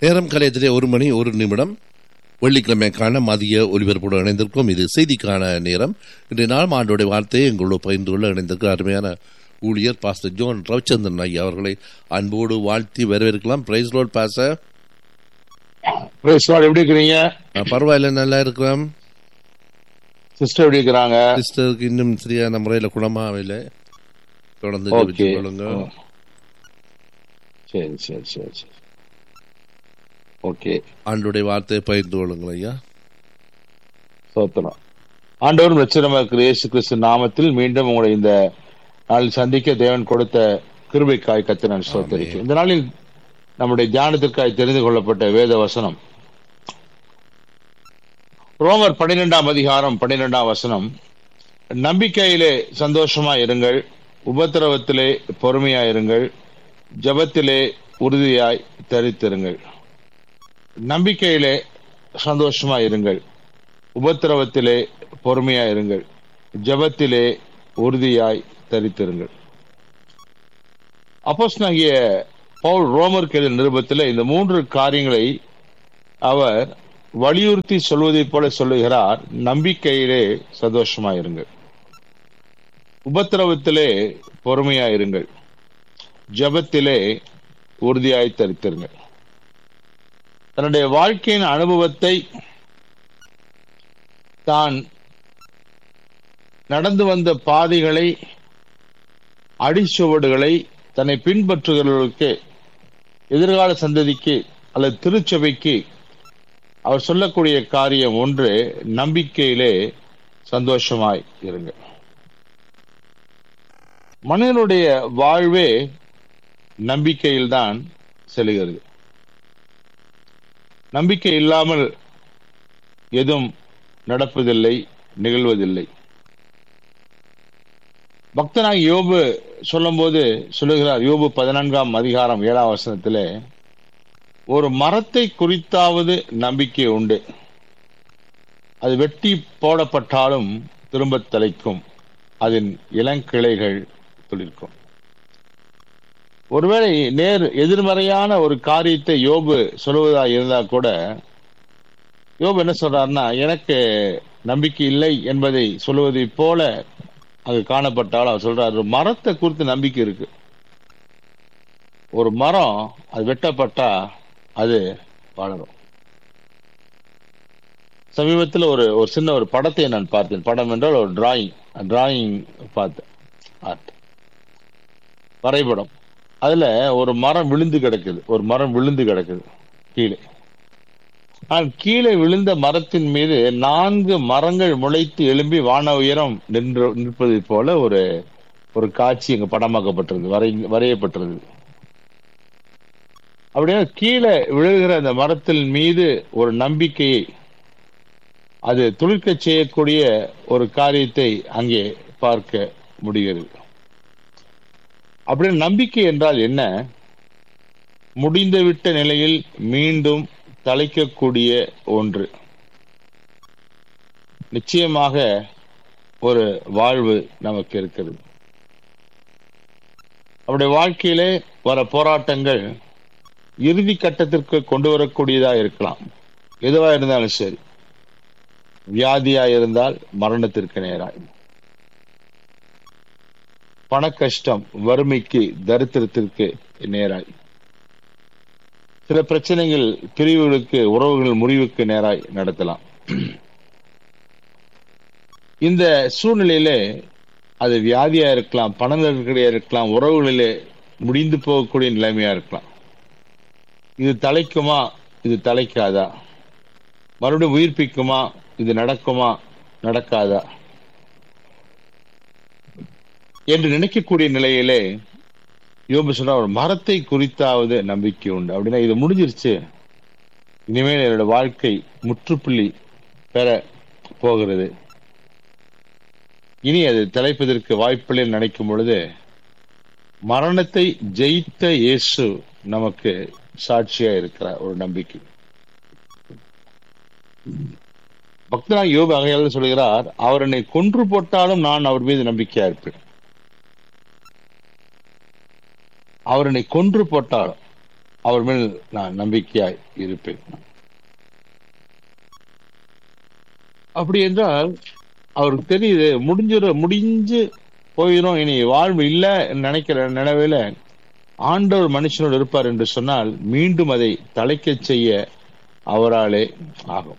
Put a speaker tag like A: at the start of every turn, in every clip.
A: நேரம் கலையத்திலே ஒரு மணி ஒரு நிமிடம் வெள்ளிக்கிழமைக்கான மதிய ஒலிபரப்போடு இணைந்திருக்கும் இது செய்திக்கான நேரம் இன்றைய நாள் ஆண்டோடைய வார்த்தையை எங்களோடு பகிர்ந்து கொள்ள இணைந்திருக்கிற அருமையான ஊழியர் பாஸ்டர் ஜோன் ரவிச்சந்திரன் ஐயா அவர்களை அன்போடு வாழ்த்தி வரவேற்கலாம் பிரைஸ் ரோட் பாச
B: Praise God. எப்படி இருக்கிறீங்க
A: பரவாயில்ல நல்லா இருக்கிறோம்
B: சிஸ்டர் எப்படி இருக்கிறாங்க
A: சிஸ்டருக்கு இன்னும் சரியான முறையில் குணமாகவில்லை தொடர்ந்து
B: ஓகே
A: ஜெபித்துக் கொள்ளுங்க
B: சரி சரி சரி சரி ஓகே
A: ஆண்டுடைய வார்த்தையை பகிர்ந்து கொள்ளுங்கள் ஐயா
B: சோத்திரம் ஆண்டவரும் ரட்சகருமா இருக்கிற இயேசு கிறிஸ்து நாமத்தில் மீண்டும் உங்களை இந்த நாளில் சந்திக்க தேவன் கொடுத்த கிருபைக்காய் கத்து நான் சோத்தரிக்கிறேன் இந்த நாளில் நம்முடைய தியானத்திற்காய் தெரிந்து கொள்ளப்பட்ட வேத வசனம் ரோமர் பன்னிரெண்டாம் அதிகாரம் பன்னிரெண்டாம் வசனம் நம்பிக்கையிலே சந்தோஷமா இருங்கள் உபத்திரவத்திலே பொறுமையா இருங்கள் ஜெபத்திலே உறுதியாய் தரித்திருங்கள் நம்பிக்கையிலே சந்தோஷமா இருங்கள் உபத்திரவத்திலே பொறுமையா இருங்கள் ஜெபத்திலே உறுதியாய் தரித்திருங்கள் அப்போஸ்தலனாகிய பவுல் ரோமருக்கு எழுதிய நிருபத்தில் இந்த மூன்று காரியங்களை அவர் வலியுறுத்தி சொல்வதைப் போல சொல்லுகிறார் நம்பிக்கையிலே சந்தோஷமா இருங்கள் உபத்திரவத்திலே பொறுமையா இருங்கள் ஜெபத்திலே உறுதியாய் தரித்திருங்கள் தன்னுடைய வாழ்க்கையின் அனுபவத்தை தான் நடந்து வந்த பாதைகளை அடிச்சுவடுகளை தன்னை பின்பற்றுகிறவர்களுக்கு எதிர்கால சந்ததிக்கு அல்லது திருச்சபைக்கு அவர் சொல்லக்கூடிய காரியம் ஒன்று நம்பிக்கையிலே சந்தோஷமாய் இருங்க மனிதனுடைய வாழ்வே நம்பிக்கையில்தான் செல்கிறது நம்பிக்கை இல்லாமல் எதுவும் நடப்பதில்லை நிகழ்வதில்லை பக்தனாக யோபு சொல்லும்போது சொல்லுகிறார் யோபு பதினான்காம் அதிகாரம் ஏழாம் வசனத்திலே ஒரு மரத்தை குறித்தாவது நம்பிக்கை உண்டு அது வெட்டி போடப்பட்டாலும் திரும்ப தலைக்கும் அதன் இளங்கிளைகள் துளிர்க்கும் ஒருவேளை நேர் எதிர்மறையான ஒரு காரியத்தை யோபு சொல்வதா இருந்தா கூட யோபு என்ன சொல்றாருன்னா எனக்கு நம்பிக்கை இல்லை என்பதை சொல்லுவதைப் போல அது காணப்பட்டால் அவர் சொல்றாரு ஒரு மரத்தை குறித்து நம்பிக்கை இருக்கு ஒரு மரம் அது வெட்டப்பட்டா அது வளரும் சமீபத்தில் ஒரு ஒரு சின்ன ஒரு படத்தை நான் பார்த்தேன் படம் என்றால் ஒரு டிராயிங் டிராயிங் பார்த்தேன் ஆர்ட் வரைபடம் அதுல ஒரு மரம் விழுந்து கிடக்குது ஒரு மரம் விழுந்து கிடக்குது கீழே ஆனால் கீழே விழுந்த மரத்தின் மீது நான்கு மரங்கள் முளைத்து எழும்பி வான உயரம் நின்று நிற்பதை போல ஒரு ஒரு காட்சி இங்க படமாக்கப்பட்டிருது வரை வரையப்பட்டிருது அப்படியே கீழே விழுகிற அந்த மரத்தின் மீது ஒரு நம்பிக்கையை அது துளிர்க்க செய்யக்கூடிய ஒரு காரியத்தை அங்கே பார்க்க முடிகிறது அப்படி நம்பிக்கை என்றால் என்ன முடிந்துவிட்ட நிலையில் மீண்டும் தலைக்கக்கூடிய ஒன்று நிச்சயமாக ஒரு வாழ்வு நமக்கு இருக்கிறது அவருடைய வாழ்க்கையிலே வர போராட்டங்கள் இறுதி கட்டத்திற்கு கொண்டு வரக்கூடியதா இருக்கலாம் எதுவா இருந்தாலும் சரி வியாதியா இருந்தால் மரணத்திற்கு நேராய் பண கஷ்டம் வறுமைக்கு தரித்திரத்திற்கு நேராய் சில பிரச்சனைகள் பிரிவுகளுக்கு உறவுகள் முறிவுக்கு நேராய் நடத்தலாம் இந்த சூழ்நிலையிலே அது வியாதியா இருக்கலாம் பண நெருக்கடியா இருக்கலாம் உறவுகளிலே முடிந்து போகக்கூடிய நிலைமையா இருக்கலாம் இது தலைக்குமா இது தலைக்காதா மறுபடியும் உயிர்ப்பிக்குமா இது நடக்குமா நடக்காதா என்று நினைக்கக்கூடிய நிலையிலே யோபு சொன்னா ஒரு மரத்தை குறித்தாவது நம்பிக்கை உண்டு அப்படின்னா இது முடிஞ்சிருச்சு இனிமேல் என்னோட வாழ்க்கை முற்றுப்புள்ளி பெற போகிறது இனி அது தலைப்பதற்கு வாய்ப்பில்லை நினைக்கும் பொழுது மரணத்தை ஜெயித்த இயேசு நமக்கு சாட்சியா இருக்கிறார் ஒரு நம்பிக்கை பக்தனாக யோபு அகையால் சொல்கிறார் அவர் என்னை கொன்று போட்டாலும் நான் அவர் மீது நம்பிக்கையா இருப்பேன் அவர் என்னை கொன்று போட்டாலும் அவர் மேல் நான் நம்பிக்கையாய் இருப்பேன் அப்படி என்றால் அவருக்கு தெரியுது முடிஞ்சிட முடிஞ்சு போயிடும் இனி வாழ்வு இல்லை நினைக்கிற நினைவில ஆண்டவர் மனுஷனோடு இருப்பார் என்று சொன்னால் மீண்டும் அதை தலைக்கச் செய்ய அவராலே ஆகும்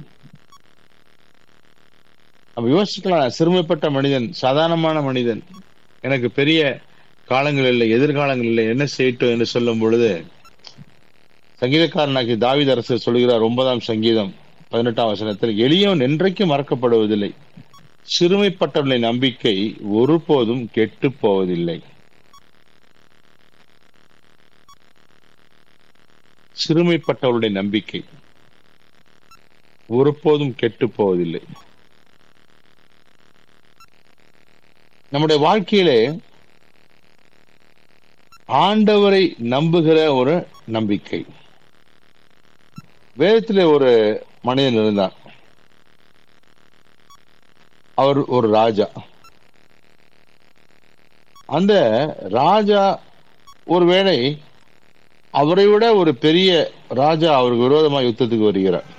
B: நம்ம யோசிக்கலாம் சிறுமைப்பட்ட மனிதன் சாதாரணமான மனிதன் எனக்கு பெரிய காலங்கள் இல்லை எதிர்காலங்கள் இல்லை என்ன செய்யட்டும் என்று சொல்லும் பொழுது சங்கீதக்காரனாக்கி தாவித அரசு சொல்கிறார் ஒன்பதாம் சங்கீதம் பதினெட்டாம் வசனத்தில் எளியவன் என்றைக்கும் மறக்கப்படுவதில்லை சிறுமைப்பட்டவர்களின் நம்பிக்கை ஒருபோதும் கெட்டு போவதில்லை சிறுமைப்பட்டவருடைய நம்பிக்கை ஒருபோதும் கெட்டு போவதில்லை நம்முடைய வாழ்க்கையிலே ஆண்டவரை நம்புகிற ஒரு நம்பிக்கை வேதத்திலே ஒரு மனிதன் இருந்தார் அவர் ஒரு ராஜா அந்த ராஜா ஒருவேளை அவரை விட ஒரு பெரிய ராஜா அவருக்கு விரோதமாக யுத்தத்துக்கு வருகிறார்